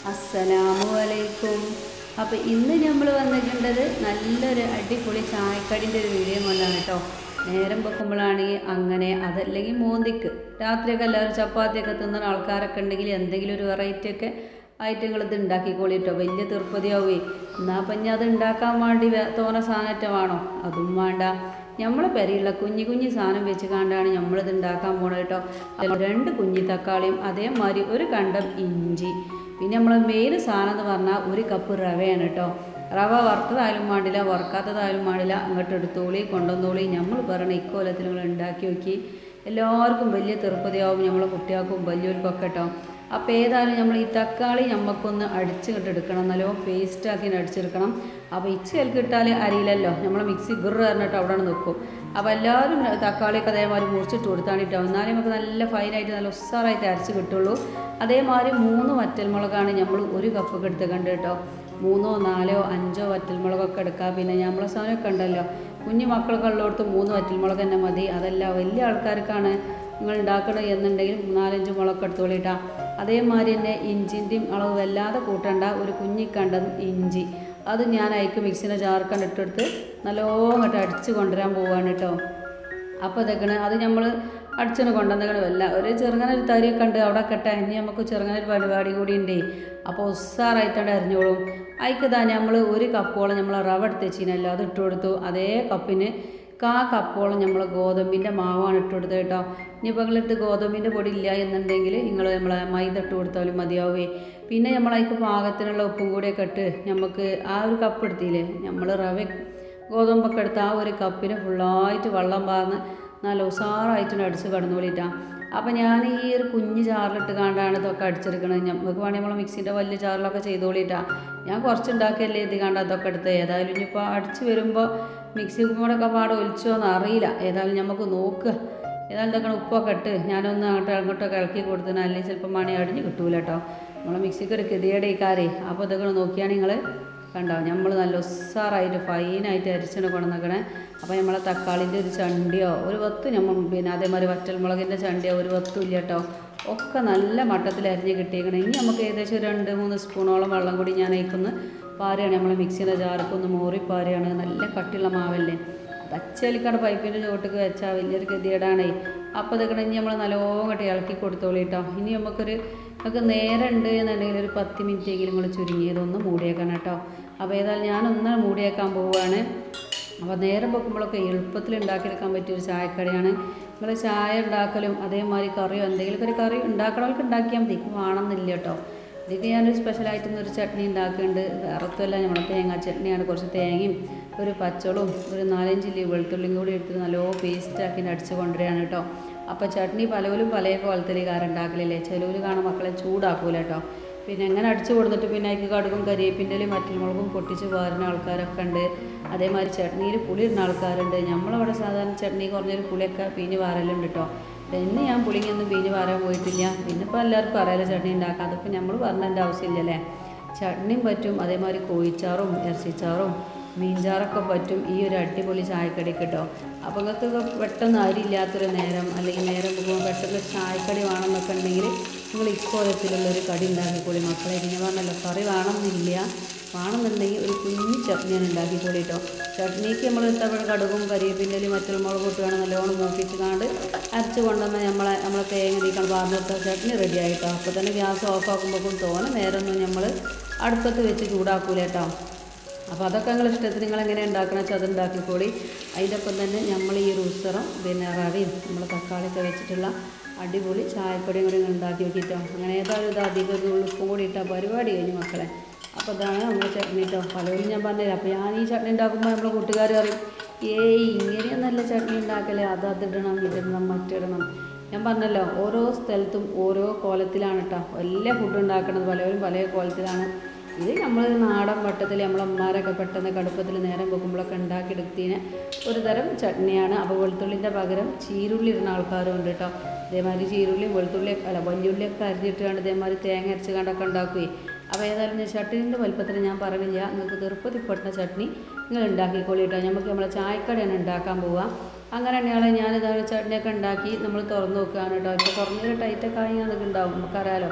അസ്സലാമു അലൈക്കും അപ്പോൾ ഇന്ന് നമ്മൾ വന്നിട്ടുണ്ടത് നല്ലൊരു അടിപൊളി ചായക്കടിൻ്റെ ഒരു വീഡിയോ കൊണ്ടാണ് കേട്ടോ നേരം വെക്കുമ്പോഴാണെങ്കിൽ അങ്ങനെ അതല്ലെങ്കിൽ മോന്തിക്ക് രാത്രിയൊക്കെ എല്ലാവരും ചപ്പാത്തിയൊക്കെ തിന്നുന്ന ആൾക്കാരൊക്കെ ഉണ്ടെങ്കിൽ എന്തെങ്കിലും ഒരു വെറൈറ്റി ഒക്കെ ഐറ്റങ്ങൾ ഇത് ഉണ്ടാക്കിക്കോളിട്ടോ വലിയ തിരുപ്പതിയാവുകയെ എന്നാൽ അപ്പം ഞാൻ അത് ഉണ്ടാക്കാൻ വേണ്ടി വേ- തോന സാധനത്തെ വേണോ അതും വേണ്ട നമ്മളെ പെരയുള്ള കുഞ്ഞു കുഞ്ഞു സാധനം വെച്ച് കണ്ടാണ് നമ്മളിത് ഉണ്ടാക്കാൻ പോണത് കേട്ടോ അതിൽ രണ്ട് കുഞ്ഞി തക്കാളിയും അതേമാതിരി ഒരു കണ്ടം ഇഞ്ചി പിന്നെ നമ്മൾ മെയിൻ സാധനം എന്ന് പറഞ്ഞാൽ ഒരു കപ്പ് റവയാണ് കേട്ടോ റവ വറുത്തതായാലും പാടില്ല വറുക്കാത്തതായാലും പാടില്ല അങ്ങോട്ട് എടുത്തോളി കൊണ്ടുവന്നോളി നമ്മൾ പറയണ ഇക്കോലത്തിൽ നിങ്ങൾ ഉണ്ടാക്കി നോക്കി എല്ലാവർക്കും വലിയ തിരുപ്പതിയാവും നമ്മളെ കുട്ടികൾക്കും വലിയവർക്കൊക്കെ കേട്ടോ അപ്പോൾ ഏതായാലും നമ്മൾ ഈ തക്കാളി നമുക്കൊന്ന് അടിച്ചിട്ട് എടുക്കണം നല്ലോണം പേസ്റ്റ് ആക്കി അടിച്ചെടുക്കണം അപ്പോൾ ഇച്ചിൽ കിട്ടാൽ അരിയില്ലല്ലോ നമ്മൾ മിക്സി ഗുറ് പറഞ്ഞിട്ട് അവിടെ നിൽക്കും അപ്പോൾ എല്ലാവരും തക്കാളിയൊക്കെ അതേമാതിരി മുറിച്ചിട്ട് കൊടുത്താണിട്ടോ എന്നാലും നമുക്ക് നല്ല ഫൈനായിട്ട് നല്ല ഉസ്സാറായിട്ട് അരച്ച് കിട്ടുള്ളൂ അതേമാതിരി മൂന്ന് വറ്റൽമുളകാണ് നമ്മൾ ഒരു കപ്പൊക്കെ എടുത്ത് കണ്ട് കേട്ടോ മൂന്നോ നാലോ അഞ്ചോ വറ്റൽമുളകൊക്കെ എടുക്കുക പിന്നെ നമ്മളെ സാധനമൊക്കെ ഉണ്ടല്ലോ കുഞ്ഞു മക്കൾക്ക് ഉള്ളിടത്ത് മൂന്ന് വറ്റൽമുളക് തന്നെ മതി അതല്ല വലിയ ആൾക്കാർക്കാണ് നിങ്ങൾ ഉണ്ടാക്കണത് എന്നുണ്ടെങ്കിൽ നാലഞ്ച് മുളക് എടുത്തോളിട്ടാ അതേമാതിരി തന്നെ ഇഞ്ചിൻ്റെയും അളവ് വല്ലാതെ കൂട്ടണ്ട ഒരു കുഞ്ഞിക്കണ്ട ഇഞ്ചി അത് ഞാൻ അയക്ക് മിക്സിൻ്റെ ജാർക്കണ്ട് ഇട്ടെടുത്ത് നല്ലോണം ഇങ്ങോട്ട് അടിച്ച് കൊണ്ടുവരാൻ പോവാണ് കേട്ടോ അപ്പോൾ ഇതൊക്കെ അത് നമ്മൾ അടിച്ചിന് കൊണ്ടുവന്നേക്കണ വല്ല ഒരു ചെറുങ്ങനെ ഒരു തരിയൊക്കെ ഉണ്ട് അവിടെ കെട്ടെ ഇനി നമുക്ക് ചെറുങ്ങനെ ഒരു പരിപാടി കൂടി ഉണ്ടേ അപ്പോൾ ഉസ്സാറായിട്ടാണ് അരിഞ്ഞോളും അതിക്കതാ നമ്മൾ ഒരു കപ്പോളം നമ്മൾ റവ എടുത്ത് വെച്ചിനല്ലോ അത് ഇട്ട് കൊടുത്തു അതേ കപ്പിന് കാ കപ്പോളം നമ്മൾ ഗോതമ്പിൻ്റെ മാവാണ് ഇട്ട് കൊടുത്തത് കേട്ടോ ഇനിയിപ്പോൾ നിങ്ങളടുത്ത് ഗോതമ്പിൻ്റെ പൊടി ഇല്ല എന്നുണ്ടെങ്കിൽ നിങ്ങൾ നമ്മളെ മൈദ ഇട്ട് കൊടുത്താലും മതിയാവേ പിന്നെ നമ്മൾ അതിക്ക് പാകത്തിനുള്ള ഉപ്പും കൂടിയൊക്കെ ഇട്ട് നമുക്ക് ആ ഒരു കപ്പ് എടുത്തില്ലേ നമ്മൾ റവ ഗോതമ്പൊക്കെ എടുത്ത് ആ ഒരു കപ്പിന് ഫുള്ളായിട്ട് വെള്ളം പാർന്ന് നല്ല ഉസാറായിട്ട് അടിച്ച് കടന്നുകൊള്ളിട്ടാ അപ്പം ഞാൻ ഈ ഒരു കുഞ്ഞ് ചാറിലിട്ട് കാണ്ടാണ് ഇതൊക്കെ അടിച്ചെടുക്കണത് നമുക്ക് വേണമെങ്കിൽ നമ്മൾ മിക്സിൻ്റെ വലിയ ചാറിലൊക്കെ ചെയ്തോളിട്ടാ ഞാൻ കുറച്ച് ഉണ്ടാക്കിയല്ലേ ഇത് കണ്ട അതൊക്കെ എടുത്ത് ഏതായാലും ഇനിയിപ്പോൾ അടിച്ച് വരുമ്പോൾ മിക്സി കൂടെ ഒക്കെ പാടെ ഒലിച്ചോ എന്ന് അറിയില്ല ഏതായാലും നമുക്ക് നോക്കുക ഏതായാലും ഇതൊക്കെ ഉപ്പൊക്കെ ഇട്ട് ഞാനൊന്ന് അങ്ങോട്ട് അങ്ങോട്ടൊക്കെ ഇളക്കി കൊടുത്തതിന് അല്ലെങ്കിൽ ചിലപ്പോൾ മണി അടിഞ്ഞ് കിട്ടൂല കേട്ടോ നമ്മളെ മിക്സിക്ക് ഒരു ഗതിയുടെ ഈ കാരേ അപ്പോൾ ഇതൊക്കെ നോക്കിയാണ് നിങ്ങൾ കണ്ടോ നമ്മൾ നല്ല ഉസ്സാറായിട്ട് ഫൈനായിട്ട് അരിച്ചിട്ട് കൊണ്ടുവന്നേക്കണേ അപ്പോൾ നമ്മളെ തക്കാളിൻ്റെ ഒരു ചണ്ടിയോ ഒരു വത്ത് നമ്മൾ പിന്നെ അതേമാതിരി വറ്റൽമുളകിൻ്റെ ചണ്ടിയോ ഒരു വത്തും ഇല്ല കേട്ടോ ഒക്കെ നല്ല മട്ടത്തിൽ അരിഞ്ഞ് കിട്ടിയേക്കണം ഇനി നമുക്ക് ഏകദേശം ഒരു രണ്ട് മൂന്ന് സ്പൂണോളം വെള്ളം കൂടി ഞാൻ അയക്കുന്ന പാരയാണ് നമ്മളെ മിക്സിയുടെ ജാർക്കൊന്ന് മോറി പാരയാണ് നല്ല കട്ടിയുള്ള മാവല്ലേ പച്ചലിക്കാട് പൈപ്പിൻ്റെ ചോട്ടിക്ക് വെച്ചാൽ വലിയൊരു ഗതികേടാണേ അപ്പോൾ ഇതൊക്കെ ഇനി നമ്മൾ നല്ലോണം കട്ടി ഇളക്കി കൊടുത്തോളൂ കേട്ടോ ഇനി നമുക്കൊരു നമുക്ക് നേരം ഉണ്ട് എന്നുണ്ടെങ്കിൽ ഒരു പത്ത് മിനിറ്റെങ്കിലും നിങ്ങൾ ചുരുങ്ങിയതൊന്ന് മൂടിയേക്കണം കേട്ടോ അപ്പോൾ ഏതായാലും ഞാനൊന്ന് മൂടിയേക്കാൻ പോവുകയാണ് അപ്പോൾ നേരം വെക്കുമ്പോഴൊക്കെ എളുപ്പത്തിൽ ഉണ്ടാക്കിയെടുക്കാൻ പറ്റിയ ഒരു ചായക്കടയാണ് നിങ്ങൾ ചായ ഉണ്ടാക്കലും അതേമാതിരി കറിയോ എന്തെങ്കിലും ഒരു കറി ഉണ്ടാക്കണവർക്ക് ഉണ്ടാക്കിയാൽ മതി വേണമെന്നില്ല കേട്ടോ ഇതിക്ക് ഞാനൊരു സ്പെഷ്യലായിട്ടൊന്നും ഒരു ചട്നി ഉണ്ടാക്കുന്നുണ്ട് വേറൊത്തുമല്ല നമ്മുടെ തേങ്ങ ചട്നിയാണ് കുറച്ച് തേങ്ങയും ഒരു പച്ചളും ഒരു നാലഞ്ചില്ലി വെളുത്തുള്ളിയും കൂടി എടുത്ത് നല്ലോണം പേസ്റ്റാക്കി അടിച്ച് കൊണ്ടുവരികയാണ് കേട്ടോ അപ്പോൾ ചട്നി പലവരും പല കോലത്തിൽ കാരം ഉണ്ടാക്കലില്ലേ ചിലവർ കാണാൻ മക്കളെ ചൂടാക്കൂല കേട്ടോ പിന്നെ എങ്ങനെ അടിച്ചു കൊടുത്തിട്ട് പിന്നെ അതിക്ക് കടുകും കരിയേപ്പിൻ്റെലും മറ്റുമുളകും പൊട്ടിച്ച് വാരുന്ന ആൾക്കാരൊക്കെ ഉണ്ട് അതേമാതിരി ചട്നിയിൽ പുളി ഇടുന്ന ആൾക്കാരുണ്ട് നമ്മളവിടെ സാധാരണ ചട്നി കുറഞ്ഞൊരു പുളിയൊക്കെ പീഞ്ഞ് വാരലുണ്ട് കേട്ടോ പിന്നെ ഞാൻ പുളിങ്ങൊന്നും പീഞ്ഞ് വാരാൻ പോയിട്ടില്ല പിന്നെ ഇപ്പോൾ എല്ലാവർക്കും അറിയാലോ ചട്നി ഉണ്ടാക്കാം അതിപ്പോൾ നമ്മൾ പറഞ്ഞതിൻ്റെ ആവശ്യമില്ലല്ലേ ചട്നിയും പറ്റും അതേമാതിരി കോഴിച്ചാറും ഇറച്ചിച്ചാറും മീൻചാറൊക്കെ പറ്റും ഈ ഒരു അടിപൊളി ചായക്കടി കേട്ടോ അപ്പോൾ നിങ്ങൾക്ക് പെട്ടെന്ന് അരിയില്ലാത്തൊരു നേരം അല്ലെങ്കിൽ നേരം പോകുമ്പോൾ പെട്ടെന്ന് ഒരു ചായക്കടി വേണമെന്നൊക്കെ ഉണ്ടെങ്കിൽ നിങ്ങൾ ഇക്കോലത്തിലുള്ള ഒരു കടി ഉണ്ടാക്കിക്കോളി മക്കളെ ഞാൻ പറഞ്ഞല്ലോ കറി വേണമെന്നില്ല വേണമെന്നുണ്ടെങ്കിൽ ഒരു കുഞ്ഞു ചട്നിയാണ് ഉണ്ടാക്കിക്കോളി കേട്ടോ ചട്നിക്ക് നമ്മൾ ഇഷ്ടപ്പെട്ട കടുകും കരിവേപ്പിൻ്റെലും മറ്റുള്ള മുളക് ഇട്ടുകയാണ് നല്ലോണം മൂപ്പിച്ച് കാണ്ട് അരച്ച് കൊണ്ടുവന്ന് നമ്മളെ നമ്മളെ തേങ്ങ നീക്കണം പാർന്നിട്ട് ചട്നി റെഡി ആയിട്ടോ അപ്പോൾ തന്നെ ഗ്യാസ് ഓഫ് ആക്കുമ്പോഴേക്കും തോനെ നേരമൊന്നും നമ്മൾ അടുപ്പത്ത് വെച്ച് ചൂടാക്കൂല കേട്ടോ അപ്പോൾ അതൊക്കെ നിങ്ങൾ ഇഷ്ടത്തിന് നിങ്ങൾ എങ്ങനെ ഉണ്ടാക്കണം വെച്ചാൽ അത് ഉണ്ടാക്കിക്കോളി അതിൻ്റെ ഒപ്പം തന്നെ നമ്മൾ ഈ ഒരു ഉത്സരം പിന്നെ റവയും നമ്മൾ തക്കാളിയൊക്കെ വെച്ചിട്ടുള്ള അടിപൊളി ചായപ്പൊടിയും കൂടി നിങ്ങൾ ഉണ്ടാക്കി വെക്കിട്ടോ അങ്ങനെ ഏതായാലും ഇത് അധികം ഒരു ഉള്ളിപ്പും കൂടി ഇട്ടാൽ പരിപാടി കഴിഞ്ഞു മക്കളെ അപ്പോൾ ഇതാണ് നമ്മുടെ ചട്നി കേട്ടോ പലരും ഞാൻ പറഞ്ഞില്ല അപ്പോൾ ഞാൻ ഈ ചട്നി ഉണ്ടാക്കുമ്പോൾ നമ്മളെ കൂട്ടുകാർ പറയും ഏയ് ഇങ്ങനെയൊന്നല്ല ചട്നി ഉണ്ടാക്കല് അത് അതിടണം ഇതിടണം മറ്റിടണം ഞാൻ പറഞ്ഞല്ലോ ഓരോ സ്ഥലത്തും ഓരോ കോലത്തിലാണ് കേട്ടോ എല്ലാ ഫുഡ് ഉണ്ടാക്കുന്നത് പലരും പല കോലത്തിലാണ് ഇത് നമ്മൾ നാടൻ വട്ടത്തിൽ നമ്മളമ്മമാരൊക്കെ പെട്ടെന്ന് കടുപ്പത്തിൽ നേരം വെക്കുമ്പോഴൊക്കെ ഉണ്ടാക്കിയെടുത്തതിന് ഒരു തരം ചട്നിയാണ് അപ്പോൾ വെളുത്തുള്ളിൻ്റെ പകരം ചീരുള്ളി ഇടുന്ന ആൾക്കാരും ഉണ്ട് കേട്ടോ ഇതേമാതിരി ചീരുള്ളിയും വെളുത്തുള്ളിയൊക്കെ അല്ല വല്യുള്ളിയൊക്കെ അരിഞ്ഞിട്ട് കണ്ട് ഇതേമാതിരി തേങ്ങ അരച്ച് കണ്ടൊക്കെ ഉണ്ടാക്കുകയും അപ്പോൾ ഏതായാലും ഞാൻ ചട്നീൻ്റെ വലുപ്പത്തിൽ ഞാൻ പറയണില്ല നിങ്ങൾക്ക് തിരുപ്പതിപ്പെട്ട ചട്നി നിങ്ങൾ ഉണ്ടാക്കിക്കോളി കേട്ടോ നമുക്ക് നമ്മളെ ചായക്കടയാണ് ഉണ്ടാക്കാൻ പോവുക അങ്ങനെ തന്നെയാണ് ഞാനിതാ ചട്നിയൊക്കെ ഉണ്ടാക്കി നമ്മൾ തുറന്ന് നോക്കുകയാണ് കേട്ടോ ഇപ്പോൾ കുറഞ്ഞൊരു ടൈറ്റൊക്കെ ആയി അതൊക്കെ ഉണ്ടാവും നമുക്കറിയാലോ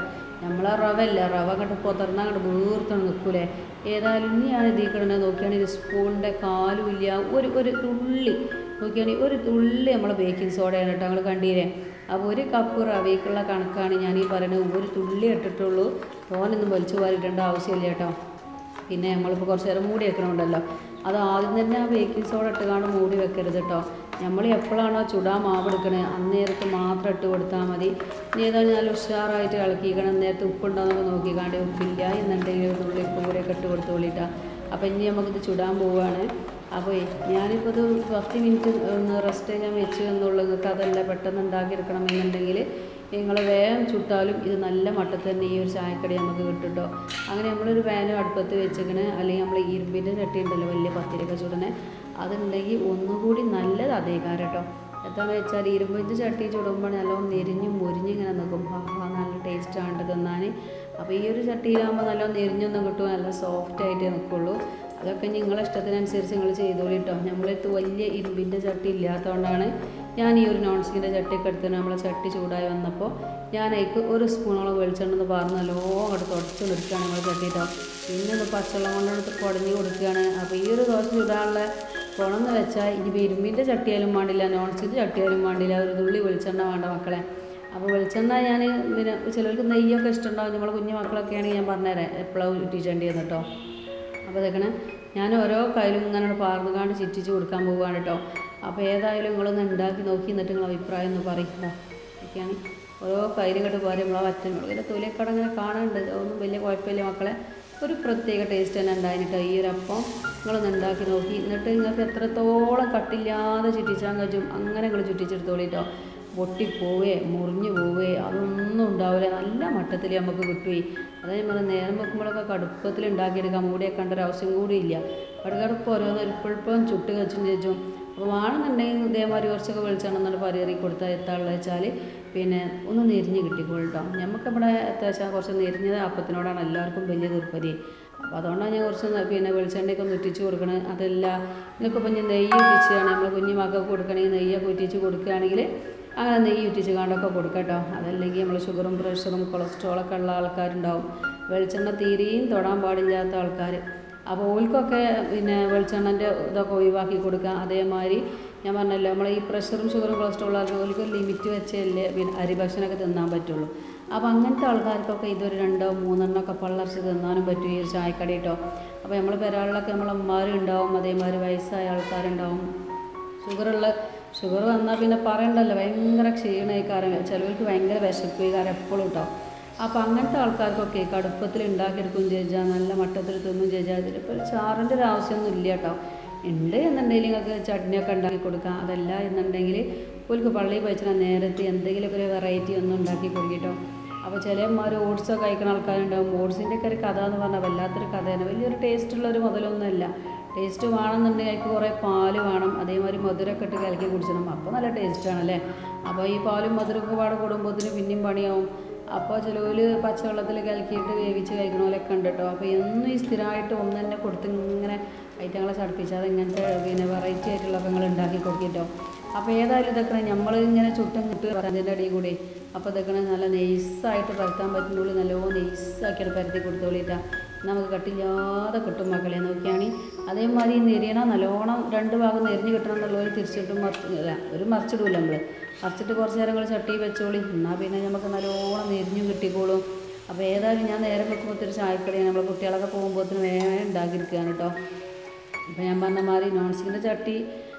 നമ്മളെ റവ അല്ല റവ അങ്ങോട്ട് പൊതർന്ന് അങ്ങോട്ട് വീർത്താണ് നിൽക്കൂലേ ഏതായാലും ഇനി ഞാൻ ഇതിൽ കിടന്നത് നോക്കുകയാണെങ്കിൽ സ്പൂണിൻ്റെ കാലും ഇല്ല ഒരു ഒരു തുള്ളി നോക്കുകയാണെങ്കിൽ ഒരു തുള്ളി നമ്മളെ ബേക്കിംഗ് സോഡയാണ് കേട്ടോ ഞങ്ങൾ കണ്ടീരേ അപ്പോൾ ഒരു കപ്പ് റവയ്ക്കുള്ള കണക്കാണ് ഞാൻ ഈ പറയുന്നത് ഒരു തുള്ളി ഇട്ടിട്ടുള്ളൂ തോനൊന്നും വലിച്ചു വാരിട്ടേണ്ട ആവശ്യമില്ല കേട്ടോ പിന്നെ നമ്മളിപ്പോൾ കുറച്ച് നേരം മൂടി വെക്കണമുണ്ടല്ലോ അത് ആദ്യം തന്നെ ആ ബേക്കിംഗ് സോഡ ഇട്ട് കാണും മൂടി വെക്കരുത് കേട്ടോ നമ്മൾ എപ്പോഴാണോ ചുടാൻ മാവ് എടുക്കണേ അന്നേരത്ത് മാത്രം ഇട്ട് കൊടുത്താൽ മതി ഇനി ഏതായാലും നല്ല ഉഷാറായിട്ട് ഇളക്കിക്കണം നേരത്തെ ഉപ്പുണ്ടോയെന്നൊക്കെ നോക്കിക്കാണ്ട് ഉപ്പില്ല എന്നുണ്ടെങ്കിൽ ഒരു തുള്ളി ഉപ്പ് കൂടെ ഒക്കെ ഇട്ട് കൊടുത്തോളിട്ടാ അപ്പോൾ ഇനി നമുക്കിത് ചുടാൻ പോവുകയാണ് അപ്പോൾ ഞാനിപ്പോൾ ഇത് പത്ത് മിനിറ്റ് ഒന്ന് റെസ്റ്റ് ഞാൻ വെച്ച് എന്നുള്ളൂ നിങ്ങൾക്ക് അതല്ല പെട്ടെന്ന് ഉണ്ടാക്കിയെടുക്കണം എന്നുണ്ടെങ്കിൽ നിങ്ങൾ വേഗം ചുട്ടാലും ഇത് നല്ല മട്ടത്തിൽ തന്നെ ഈ ഒരു ചായക്കടി നമുക്ക് കിട്ടും കേട്ടോ അങ്ങനെ നമ്മളൊരു പാനും അടുപ്പത്ത് വെച്ചിങ്ങനെ അല്ലെങ്കിൽ നമ്മൾ ഇരുമ്പിൻ്റെ ചട്ടി ഉണ്ടല്ലോ വലിയ പത്തിരിയൊക്കെ ചുടനെ അതുണ്ടെങ്കിൽ ഒന്നുകൂടി നല്ലത് അതേ കാരം കേട്ടോ എന്താണെന്ന് വെച്ചാൽ ഇരുമ്പിൻ്റെ ചട്ടി ചുടുമ്പോൾ നല്ലോണം നെരിഞ്ഞും മുരിഞ്ഞും ഇങ്ങനെ നിൽക്കും ആ ആ, നല്ല ടേസ്റ്റാണ് തിന്നാൻ അപ്പോൾ ഈ ഒരു ചട്ടിയിലാകുമ്പോൾ നല്ലോണം നെരിഞ്ഞൊന്നും കിട്ടും നല്ല സോഫ്റ്റ് ആയിട്ടേ നിൽക്കുള്ളൂ അതൊക്കെ നിങ്ങളെ ഇഷ്ടത്തിനനുസരിച്ച് നിങ്ങൾ ചെയ്തോളി കേട്ടോ നമ്മളടുത്ത് വലിയ ഇരുമ്പിൻ്റെ ചട്ടി ഇല്ലാത്തതുകൊണ്ടാണ് ഞാൻ ഈ ഒരു നോൺ സ്റ്റിക്കിൻ്റെ ചട്ടിയൊക്കെ എടുത്ത് നമ്മളെ ചട്ടി ചൂടായി വന്നപ്പോൾ ഞാൻ അതിക്ക് ഒരു സ്പൂണോളം വെളിച്ചെണ്ണെന്ന് പറഞ്ഞ് നല്ലോണം അങ്ങോട്ട് തുടച്ച് നിർക്കുകയാണ് നമ്മൾ ചട്ടി കേട്ടോ പിന്നെ ഒന്ന് പച്ചവെള്ളം കൊണ്ടെടുത്ത് കുടഞ്ഞ് കൊടുക്കുകയാണ് അപ്പോൾ ഈ ഒരു ദോശ ചൂടാനുള്ള കുണമെന്ന് വെച്ചാൽ ഇനി ഇരുമ്പിൻ്റെ ചട്ടിയാലും വേണ്ടില്ല നോൺ സ്റ്റിക്കിൻ്റെ ചട്ടിയാലും വേണ്ടില്ല ഒരു തുള്ളി വെളിച്ചെണ്ണ വേണ്ട മക്കളെ അപ്പോൾ വെളിച്ചെണ്ണ ഞാൻ പിന്നെ ചിലർക്ക് നെയ്യൊക്കെ ഇഷ്ടമുണ്ടാവും നമ്മളെ കുഞ്ഞു മക്കളൊക്കെ ആണെങ്കിൽ ഞാൻ പറഞ്ഞുതരാം എപ്പോഴും ഇട്ടിച്ചേണ്ടി കേട്ടോ അപ്പോൾ ഇതൊക്കെ ഞാൻ ഓരോ കയ്യിലും ഇങ്ങനെ പാർന്നുകാണ്ട് ചിറ്റിച്ച് കൊടുക്കാൻ പോവുകയാണ് കേട്ടോ അപ്പോൾ ഏതായാലും നിങ്ങളൊന്ന് ഉണ്ടാക്കി നോക്കി എന്നിട്ട് നിങ്ങൾ അഭിപ്രായം ഒന്ന് പറയും ഒക്കെയാണ് ഓരോ കയ്യിലും ഇങ്ങോട്ട് പോരെ നമ്മളെ വറ്റൻ മുളകിൻ്റെ തൊലിയൊക്കെ ഇങ്ങനെ കാണുന്നുണ്ട് അതൊന്നും വലിയ കുഴപ്പമില്ല മക്കളെ ഒരു പ്രത്യേക ടേസ്റ്റ് തന്നെ ഉണ്ടായിരുന്നു കേട്ടോ ഈ ഒരു അപ്പം നിങ്ങളൊന്ന് ഉണ്ടാക്കി നോക്കി എന്നിട്ട് നിങ്ങൾക്ക് എത്രത്തോളം കട്ടില്ലാതെ ചുറ്റിച്ചാൻ കഴിയും അങ്ങനെ നിങ്ങൾ ചുറ്റിച്ചെടുത്തോളി കേട്ടോ പൊട്ടിപ്പോവേ മുറിഞ്ഞു പോവേ അതൊന്നും ഉണ്ടാവില്ല നല്ല മട്ടത്തിൽ നമുക്ക് കിട്ടുകയെ അതായത് നമ്മൾ നേരം വെക്കുമ്പോഴൊക്കെ കടുപ്പത്തിൽ ഉണ്ടാക്കിയെടുക്കാൻ മൂടിയൊക്കെ കണ്ട ഒരു ആവശ്യം കൂടിയില്ല കടുകടുപ്പ് ഓരോന്ന് ഇപ്പോഴിപ്പം ചുട്ട് വെച്ചും ചേച്ചും അപ്പോൾ വേണമെന്നുണ്ടെങ്കിൽ ഇതേമാതിരി കുറച്ചൊക്കെ വെളിച്ചെണ്ണ എന്നിട്ട് പരിയറി കൊടുത്താൽ എത്താനുള്ള വെച്ചാൽ പിന്നെ ഒന്ന് നെരിഞ്ഞ് കിട്ടിക്കോളും കേട്ടോ നമുക്കിവിടെ എത്താ വെച്ചാൽ കുറച്ച് നെരിഞ്ഞത് അപ്പത്തിനോടാണ് എല്ലാവർക്കും വലിയ തീർപ്പതി അപ്പോൾ അതുകൊണ്ടാണ് ഞാൻ കുറച്ച് ന- പിന്നെ വെളിച്ചെണ്ണയൊക്കെ ഒന്ന് ഉറ്റിച്ച് കൊടുക്കണത് അതല്ല നിങ്ങൾക്ക് ഇപ്പം ഞാൻ നെയ്യ് ഉറ്റിച്ചാണ് നമ്മൾ കുഞ്ഞു മക്കൾക്ക് കൊടുക്കണമെങ്കിൽ നെയ്യൊക്കെ ഉറ്റിച്ച് കൊടുക്കുകയാണെങ്കിൽ അങ്ങനെ നെയ്യ് ഉറ്റിച്ച് കാണ്ടൊക്കെ കൊടുക്കാം കേട്ടോ അതല്ലെങ്കിൽ നമ്മൾ ഷുഗറും പ്രഷറും കൊളസ്ട്രോളൊക്കെ ഉള്ള ആൾക്കാരുണ്ടാവും വെളിച്ചെണ്ണ തീരെയും തൊടാൻ പാടില്ലാത്ത ആൾക്കാർ അപ്പോൾ ഓൽക്കൊക്കെ പിന്നെ വെളിച്ചെണ്ണൻ്റെ ഇതൊക്കെ ഒഴിവാക്കി കൊടുക്കുക അതേമാതിരി ഞാൻ പറഞ്ഞല്ലോ നമ്മൾ ഈ പ്രഷറും ഷുഗറും കൊളസ്ട്രോളും ആൾക്ക് ഓൽക്ക് ഒരു ലിമിറ്റ് വെച്ചല്ലേ പിന്നെ അരി ഭക്ഷണമൊക്കെ തിന്നാൻ പറ്റുള്ളൂ അപ്പോൾ അങ്ങനത്തെ ആൾക്കാർക്കൊക്കെ ഇതൊരു രണ്ടോ മൂന്നെണ്ണോ ഒക്കെ പള്ളർച്ച് തിന്നാനും പറ്റും ഈ ഒരു ചായക്കടി കേട്ടോ അപ്പോൾ നമ്മൾ പെരാളിലൊക്കെ നമ്മളമ്മമാരും ഉണ്ടാവും അതേമാതിരി വയസ്സായ ആൾക്കാരുണ്ടാവും ഷുഗറുള്ള ഷുഗർ വന്നാൽ പിന്നെ പറയണ്ടല്ലോ ഭയങ്കര ക്ഷീണമായിക്കാരം ചിലവർക്ക് ഭയങ്കര വിശപ്പുകാരം എപ്പോഴും കേട്ടോ അപ്പോൾ അങ്ങനത്തെ ആൾക്കാർക്കൊക്കെ കടുപ്പത്തിൽ ഉണ്ടാക്കിയെടുക്കുകയും ചെയ്താൽ നല്ല മട്ടത്തിൽ തിന്നും ചെയ്താൽ ഇതിലിപ്പോൾ ചാറിൻ്റെ ഒരു ആവശ്യമൊന്നും ഇല്ല കേട്ടോ ഉണ്ട് എന്നുണ്ടെങ്കിൽ നിങ്ങൾക്ക് ചട്നിയൊക്കെ ഉണ്ടാക്കി കൊടുക്കാം അതല്ല എന്നുണ്ടെങ്കിൽ ഓൽക്ക് പള്ളിയിൽ പോയിച്ചാൽ നേരത്തെ എന്തെങ്കിലുമൊക്കെ ഒരു വെറൈറ്റി ഒന്നും ഉണ്ടാക്കി കൊടുക്കട്ടോ അപ്പോൾ ചിലന്മാർ ഓട്സൊക്കെ കഴിക്കുന്ന ആൾക്കാരുണ്ടാവും ഓട്സിൻ്റെ ഒക്കെ ഒരു കഥ എന്ന് പറഞ്ഞാൽ വല്ലാത്തൊരു കഥയാണ് വലിയൊരു ടേസ്റ്റുള്ള ഒരു മുതലൊന്നുമല്ല ടേസ്റ്റ് വേണമെന്നുണ്ടെങ്കിൽ അതിക്ക് കുറേ പാല് വേണം അതേമാതിരി മധുരമൊക്കെ ഇട്ട് കലക്കി കുടിച്ചണം അപ്പോൾ നല്ല ടേസ്റ്റാണല്ലേ അപ്പോൾ ഈ പാലും മധുരമൊക്കെ പാടെ കൂടുമ്പോഴത്തേന് പിന്നെയും പണിയാവും അപ്പോൾ ചിലവർ പച്ചവെള്ളത്തിൽ കലക്കിയിട്ട് വേവിച്ച് കഴിക്കണ പോലെയൊക്കെ ഉണ്ട് കേട്ടോ അപ്പോൾ എന്നും ഈ സ്ഥിരമായിട്ട് ഒന്ന് തന്നെ കൊടുത്ത് ഇങ്ങനെ ഐറ്റങ്ങളെ ചടപ്പിച്ചാൽ ഇങ്ങനത്തെ പിന്നെ വെറൈറ്റി ആയിട്ടുള്ളതൊക്കെ നിങ്ങൾ ഉണ്ടാക്കി കൊടുക്കിട്ടോ അപ്പോൾ ഏതായാലും ഇതൊക്കെ നമ്മൾ ഇങ്ങനെ ചുട്ടും കിട്ട് അതിൻ്റെ അടിയിൽ കൂടി അപ്പോൾ ഇതൊക്കെ നല്ല നെയ്സായിട്ട് പരത്താൻ പറ്റുന്നുള്ളൂ നല്ലോണം നെയ്സാക്കിയിട്ട് പരത്തി കൊടുത്തോളിട്ടാ നമുക്ക് കട്ടില്ലാതെ കിട്ടും മക്കളെ നോക്കിയാണ് അതേമാതിരി നെരിയണം നല്ലോണം രണ്ട് ഭാഗം നെരിഞ്ഞ് കിട്ടണം എന്നുള്ളവർ തിരിച്ചിട്ടും മറിച്ച് അല്ല ഒരു മറിച്ചിടൂല നമ്മൾ മറിച്ചിട്ട് കുറച്ച് നേരം നിങ്ങൾ ചട്ടി വെച്ചോളി എന്നാൽ പിന്നെ നമുക്ക് നല്ലോണം നെരിഞ്ഞും കിട്ടിക്കോളും അപ്പോൾ ഏതായാലും ഞാൻ നേരം വെക്കുമ്പോൾ ഒരു ചായക്കടിയാണ് നമ്മൾ കുട്ടികളൊക്കെ പോകുമ്പോഴത്തേന് വേഗം ഉണ്ടാക്കിയിരിക്കുകയാണ് കേട്ടോ ഇപ്പം ഞാൻ പറഞ്ഞ മാതിരി നോൺ സ്റ്റിക്കിൻ്റെ ചട്ടി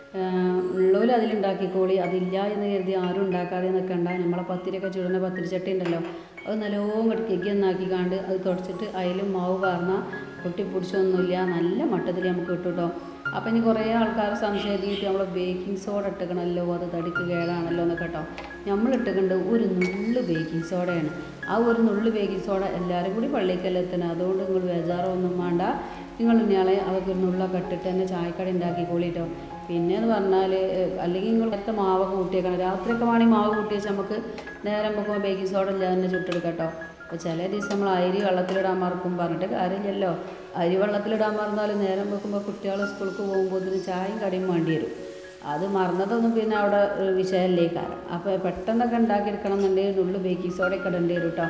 ഉള്ളവർ അതിലുണ്ടാക്കിക്കോളി അതില്ല എന്ന് കരുതി ആരും ഉണ്ടാക്കാതെ നിൽക്കണ്ട നമ്മളെ പത്തിരിയൊക്കെ ചുടുന്ന പത്തിരി ചട്ടി ഉണ്ടല്ലോ അത് നല്ലോണം ഇങ്ങോട്ട് കെക്കി ഒന്നാക്കി കാണ്ട് അത് തുടച്ചിട്ട് അതിലും മാവ് പറഞ്ഞാൽ പൊട്ടിപ്പൊടിച്ചൊന്നുമില്ല നല്ല മട്ടത്തിൽ നമുക്ക് കിട്ടും കേട്ടോ അപ്പം ഇനി കുറേ ആൾക്കാർ സംശയിച്ചിട്ട് നമ്മൾ ബേക്കിംഗ് സോഡ ഇട്ടക്കണമല്ലോ അത് തടിക്ക് കേടാണല്ലോ എന്നൊക്കെ കേട്ടോ നമ്മൾ ഇട്ടുകൊണ്ട് ഒരു നുള്ളു ബേക്കിംഗ് സോഡയാണ് ആ ഒരു നുള്ളു ബേക്കിംഗ് സോഡ എല്ലാവരും കൂടി പള്ളിക്കല്ലെത്തണം അതുകൊണ്ട് നിങ്ങൾ ബേജാറൊന്നും വേണ്ട നിങ്ങൾ ഇയാളെ അവർക്ക് ഒരു നുള്ളൊക്കെ ഇട്ടിട്ട് തന്നെ ചായക്കട ഉണ്ടാക്കിക്കോളിട്ടോ പിന്നെ എന്ന് പറഞ്ഞാൽ അല്ലെങ്കിൽ നിങ്ങൾ നേരത്തെ മാവൊക്കെ കൂട്ടിയേക്കണം രാത്രിയൊക്കെ വേണമെങ്കിൽ മാവ് കൂട്ടി വെച്ച് നമുക്ക് നേരം വെക്കുമ്പോൾ ബേക്കിംഗ് സോഡ ഇല്ലാതെ തന്നെ ചുട്ടെടുക്കാം കേട്ടോ അപ്പോൾ ചില ദിവസം നമ്മൾ അരി വെള്ളത്തിലിടാൻ മറക്കും പറഞ്ഞിട്ട് കാര്യമില്ലല്ലോ അരി വെള്ളത്തിലിടാൻ മറന്നാലും നേരം വെക്കുമ്പോൾ കുട്ടികൾ സ്കൂൾക്ക് പോകുമ്പോൾ ഇതിന് ചായയും കടിയും വേണ്ടി വരും അത് മറന്നതൊന്നും പിന്നെ അവിടെ ഒരു വിഷയമല്ലേ കാരണം അപ്പോൾ പെട്ടെന്നൊക്കെ ഉണ്ടാക്കിയെടുക്കണം എന്നുണ്ടെങ്കിൽ ഉള്ളു ബേക്കിംഗ് സോഡയൊക്കെ ഇടേണ്ടി വരും കേട്ടോ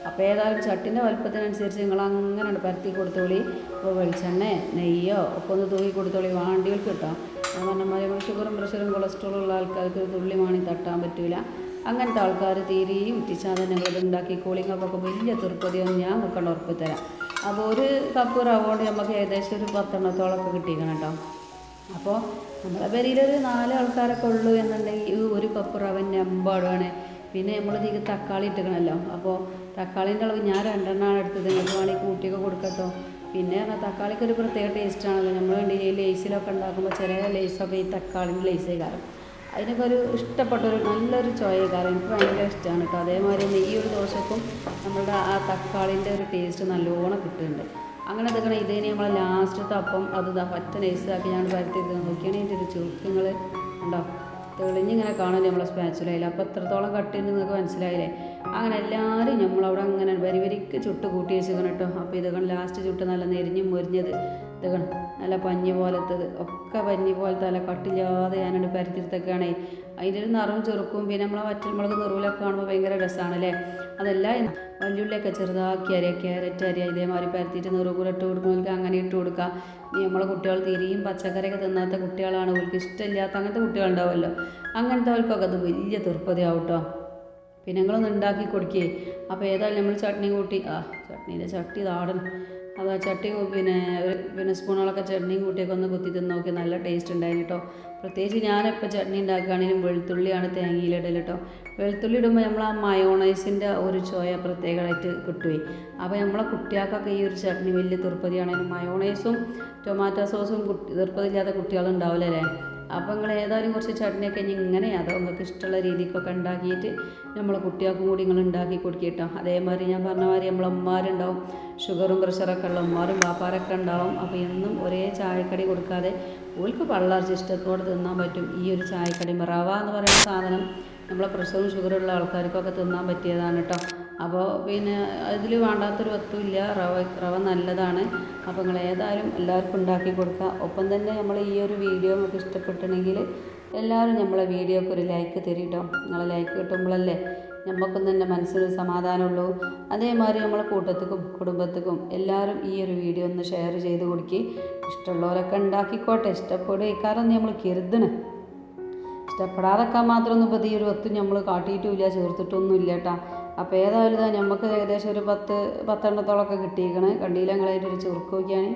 അപ്പോൾ ഏതായാലും ചട്ടിൻ്റെ വലുപ്പത്തിനനുസരിച്ച് നിങ്ങൾ അങ്ങനെ പരത്തി കൊടുത്തോളി ഇപ്പോൾ വെളിച്ചെണ്ണ നെയ്യോ ഒക്കെ ഒന്ന് തൂക്കി കൊടുത്തോളി വാണ്ടികൾക്ക് കിട്ടാം ഞാൻ പറഞ്ഞ മാതിരി നമ്മൾ ഷുഗറും പ്രഷറും കൊളസ്ട്രോളും ഉള്ള ആൾക്കാർക്ക് ഒരു തുള്ളി മാണി തട്ടാൻ പറ്റൂല അങ്ങനത്തെ ആൾക്കാർ തീരെയും ഉറ്റിച്ചാതനങ്ങൾ ഉണ്ടാക്കിക്കോളി നിങ്ങൾക്കൊക്കെ വലിയ തൃപ്പതിയൊന്നും ഞാൻ നിൽക്കേണ്ട ഉറപ്പ് തരാം അപ്പോൾ ഒരു കപ്പ് റവ കൊണ്ട് നമുക്ക് ഏകദേശം ഒരു പത്തെണ്ണത്തോളമൊക്കെ കിട്ടിക്കണം കേട്ടോ അപ്പോൾ നമ്മളെ പേരിലൊരു നാല് ആൾക്കാരൊക്കെ ഉള്ളൂ എന്നുണ്ടെങ്കിൽ ഈ ഒരു കപ്പ് റവൻ്റെ എമ്പാടുമാണ് പിന്നെ നമ്മൾ ഇതിക്ക് തക്കാളി ഇട്ടിക്കണമല്ലോ അപ്പോൾ തക്കാളീൻ്റെ അളവ് ഞാൻ രണ്ടെണ്ണമാണ് എടുത്തത് നിങ്ങൾക്ക് വേണമെങ്കിൽ കൂട്ടിയൊക്കെ കൊടുക്കട്ടോ പിന്നെ പറഞ്ഞാൽ തക്കാളിക്ക് ഒരു പ്രത്യേക ടേസ്റ്റാണല്ലോ നമ്മൾ ഈ ലേസിലൊക്കെ ഉണ്ടാക്കുമ്പോൾ ചെറിയ ലേസൊക്കെ ഈ തക്കാളിൻ്റെ ലേസേ കാരണം അതിനൊക്കെ ഒരു ഇഷ്ടപ്പെട്ട ഒരു നല്ലൊരു ചോയക്കാരൻ എനിക്ക് ഭയങ്കര ഇഷ്ടമാണ് കേട്ടോ അതേമാതിരി തന്നെ ഈ ഒരു ദോശക്കും നമ്മളുടെ ആ തക്കാളിൻ്റെ ഒരു ടേസ്റ്റ് നല്ലോണം കിട്ടുന്നുണ്ട് അങ്ങനെ എടുക്കണം ഇതിന് നമ്മൾ ലാസ്റ്റത്തെ അപ്പം അത് ദാ പറ്റ നൈസാക്കി ഞാൻ പരത്തിയത് നോക്കിയാണ് ഇതിൻ്റെ ഒരു ചുരുക്കങ്ങൾ ഉണ്ടോ തെളിഞ്ഞിങ്ങനെ കാണുമല്ലോ നമ്മളെ സ്പാച്ചുലയിൽ അപ്പോൾ എത്രത്തോളം കട്ടിണ്ട് നിങ്ങൾക്ക് മനസ്സിലായില്ലേ അങ്ങനെ എല്ലാവരും നമ്മളവിടെ അങ്ങനെ വരി വരിക്ക് ചുട്ട് കൂട്ടി വെച്ചിരിക്കണം കേട്ടോ അപ്പോൾ ഇതൊക്കെ ലാസ്റ്റ് ചുട്ട് നല്ല നെരിഞ്ഞ് മുരിഞ്ഞത് ഇതൊക്കെ നല്ല പഞ്ഞി പോലത്തത് ഒക്കെ പഞ്ഞി പോലത്തെ നല്ല കട്ടില്ലാതെ ഞാനോട് പരത്തിരുത്തൊക്കെയാണേ അതിൻ്റെ ഒരു നിറവും ചെറുക്കും പിന്നെ നമ്മളെ വറ്റൽമുളക് നെറുവിലൊക്കെ കാണുമ്പോൾ ഭയങ്കര രസമാണല്ലേ അതെല്ലാം വല്യുള്ളിയൊക്കെ ചെറുതാക്കി അരിയ ക്യാരറ്റ് അരിയ ഇതേമാതിരി പരത്തിയിട്ട് നെറുകൂടെ ഇട്ട് കൊടുക്കുന്നവർക്ക് അങ്ങനെ ഇട്ട് കൊടുക്കാം ഇനി നമ്മളെ കുട്ടികൾ തിരിയും പച്ചക്കറിയൊക്കെ തിന്നാത്ത കുട്ടികളാണ് അവർക്ക് ഇഷ്ടമില്ലാത്ത അങ്ങനത്തെ കുട്ടികളുണ്ടാവുമല്ലോ അങ്ങനത്തെ അവർക്കൊക്കെ അത് വലിയ തീർപ്പതിയാവും കേട്ടോ പിന്നെ നിങ്ങളൊന്ന് ഉണ്ടാക്കി കൊടുക്കേ അപ്പോൾ ഏതായാലും നമ്മൾ ചട്നി കൂട്ടി ആ ചട്നീൻ്റെ ചട്ടി ഇതാടണം അത് ആ ചട്ടി കു- പിന്നെ ഒരു പിന്നെ സ്പൂണുകളൊക്കെ ചട്നിയും കൂട്ടിയൊക്കെ ഒന്ന് കുത്തി തിന്ന് നോക്കി നല്ല ടേസ്റ്റ് ഉണ്ടായിരുന്നു കേട്ടോ പ്രത്യേകിച്ച് ഞാനിപ്പോൾ ചട്നി ഉണ്ടാക്കുകയാണെങ്കിലും വെളുത്തുള്ളിയാണ് തേങ്ങയിലിടൽ കേട്ടോ വെളുത്തുള്ളി ഇടുമ്പോൾ നമ്മൾ ആ മയോണൈസിൻ്റെ ഒരു ചോയ പ്രത്യേകമായിട്ട് കിട്ടുകയും അപ്പോൾ നമ്മളെ കുട്ടികൾക്കൊക്കെ ഈ ഒരു ചട്നി വലിയ തീർപ്പതിയാണെങ്കിലും മയോണൈസും ടൊമാറ്റോ സോസും കുട്ടി തീർപ്പതില്ലാത്ത കുട്ടികളുണ്ടാവില്ല അല്ലേ അപ്പോൾ നിങ്ങൾ ഏതായാലും കുറച്ച് ചട്നിയൊക്കെ ഇനി ഇങ്ങനെ അതോ നിങ്ങൾക്ക് ഇഷ്ടമുള്ള രീതിക്കൊക്കെ ഉണ്ടാക്കിയിട്ട് നമ്മളെ കുട്ടികൾക്കും കൂടി നിങ്ങൾ ഉണ്ടാക്കി കൊടുക്കിട്ടോ അതേമാതിരി ഞാൻ പറഞ്ഞ മാതിരി നമ്മളെ ഉമ്മാരുണ്ടാവും ഷുഗറും പ്രഷറൊക്കെ ഉള്ള ഉമ്മാരും പാപ്പാരൊക്കെ ഉണ്ടാവും അപ്പോൾ എന്നും ഒരേ ചായക്കടി കൊടുക്കാതെ ഓൾക്ക് പള്ളർച്ച് ഇഷ്ടത്തോടെ തിന്നാൻ പറ്റും ഈ ഒരു ചായക്കടി റവ എന്ന് പറയുന്ന സാധനം നമ്മളെ പ്രഷറും ഷുഗറും ഉള്ള ആൾക്കാർക്കൊക്കെ തിന്നാൻ പറ്റിയതാണ് കേട്ടോ അപ്പോൾ പിന്നെ ഇതിൽ വേണ്ടാത്തൊരു വസ്തുവില്ല റവ റവ നല്ലതാണ് അപ്പോൾ നിങ്ങൾ ഏതായാലും എല്ലാവർക്കും ഉണ്ടാക്കി കൊടുക്കുക ഒപ്പം തന്നെ നമ്മൾ ഈ ഒരു വീഡിയോ നമുക്ക് ഇഷ്ടപ്പെട്ടിട്ടുണ്ടെങ്കിൽ എല്ലാവരും നമ്മളെ വീഡിയോക്ക് ഒരു ലൈക്ക് തരിട്ടോ നിങ്ങളെ ലൈക്ക് കിട്ടുമ്പോഴല്ലേ നമുക്കും തന്നെ മനസ്സിനൊരു സമാധാനമുള്ളൂ അതേമാതിരി നമ്മളെ കൂട്ടത്തിക്കും കുടുംബത്തിക്കും എല്ലാവരും ഈ ഒരു വീഡിയോ ഒന്ന് ഷെയർ ചെയ്ത് കൊടുക്കി ഇഷ്ടമുള്ളവരൊക്കെ ഉണ്ടാക്കിക്കോട്ടെ ഇഷ്ടപ്പെടുക കാരണം നമ്മൾ കരുതണം ഇഷ്ടപ്പെടാതൊക്കെ മാത്രമൊന്നും ഇപ്പോൾ ഈ ഒരു ഒത്തും നമ്മൾ കാട്ടിയിട്ടുമില്ല ചേർത്തിട്ടൊന്നും ഇല്ല കേട്ടോ അപ്പോൾ ഏതായാലും ഇതാ നമുക്ക് ഏകദേശം ഒരു പത്ത് പത്തെണ്ണത്തോളമൊക്കെ കിട്ടിയിരിക്കണേ കണ്ടിയില്ല ഞങ്ങളതിൻ്റെ ഒരു ചുരുക്ക് നോക്കിയാണ്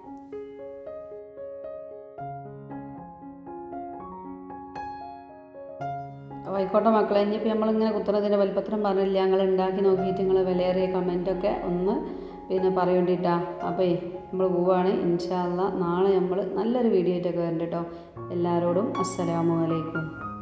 അപ്പോൾ ആയിക്കോട്ടെ മക്കളെ ഇനിയിപ്പോൾ നമ്മളിങ്ങനെ കുത്തുന്നതിൻ്റെ വലിപ്പത്തിനും പറഞ്ഞില്ല ഞങ്ങൾ ഉണ്ടാക്കി നോക്കിയിട്ട് നിങ്ങൾ വിലയേറിയ കമൻറ്റൊക്കെ ഒന്ന് പിന്നെ പറയേണ്ടിട്ടാ അപ്പോൾ നമ്മൾ പോവാണ് ഇൻഷാല്ല നാളെ നമ്മൾ നല്ലൊരു വീഡിയോ ആയിട്ടൊക്കെ വരണ്ട കേട്ടോ എല്ലാവരോടും അസ്സലാമു അലൈക്കും